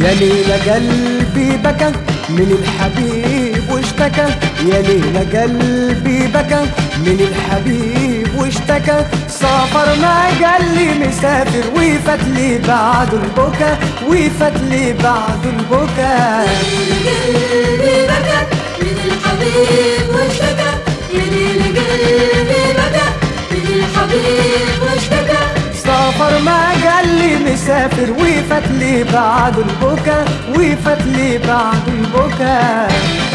يا ليلى قلبي بكى من الحبيب واشتكى يا ليلى قلبي بكى من الحبيب واشتكى سافر ما قال لي مسافر وفات لي بعد البكا وفات لي بعد البكا قلبي بكى من الحبيب واشتكى يا ليل قلبي بكى من الحبيب واشتكى سافر ما قال لي مسافر وفات لي بعد البكا وفات لي بعد البكا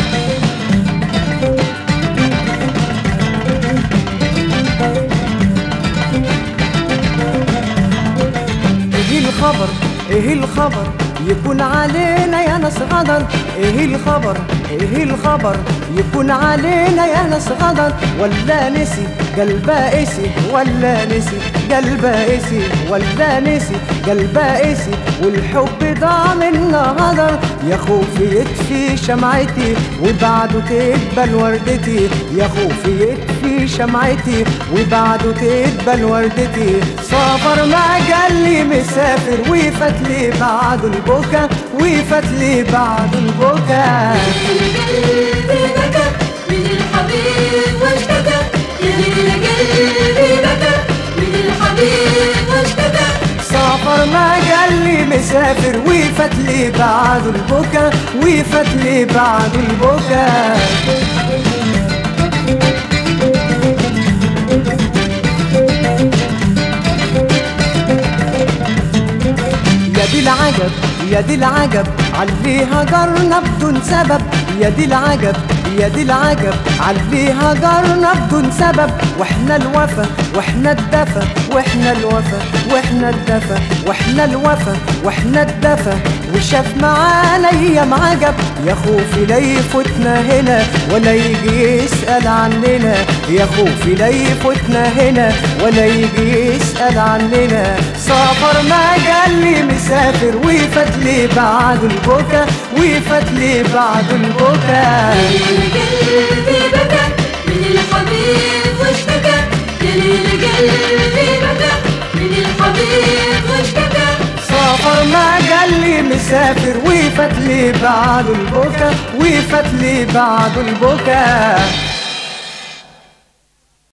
ايه الخبر ايه الخبر يكون علينا يا ناس غدر ايه الخبر ايه الخبر يكون علينا يا ناس غدر ولا نسي قلبه قسي ولا نسي قلبه قسي ولا نسي قلبه قسي والحب ضاع منا غدر يا خوفي يطفي شمعتي وبعده تقبل وردتي يا خوفي يطفي شمعتي وبعده تقبل وردتي سافر ما قال لي مسافر وفات لي بعد البكا وفات لي بعد البكا قلبي بكى من الحبيب واشتكى يا ليل قلبي بكى من الحبيب واشتكى سافر ما قال لي مسافر وفات لي بعد البكا وفات لي بعد البكا يا دي العجب يا دي العجب علي هجرنا بدون سبب يا دي العجب يا دي العجب علي هجرنا بدون سبب واحنا الوفا واحنا الدفا واحنا الوفا واحنا الدفا واحنا الوفا واحنا الدفا وشاف معانا ايام عجب يا خوفي لا يفوتنا هنا ولا يجي يسأل عننا يا خوفي لا يفوتنا هنا ولا يجي يسأل عننا سافر ما قال لي مسافر وفات لي بعد البكا وفات لي بعد البكا قلبي بكى من الحبيب واشتكى يا ليل قلبي بكى من الحبيب واشتكى سافر ما قال لي مسافر وفات لي بعد البكا وفات لي بعد البكا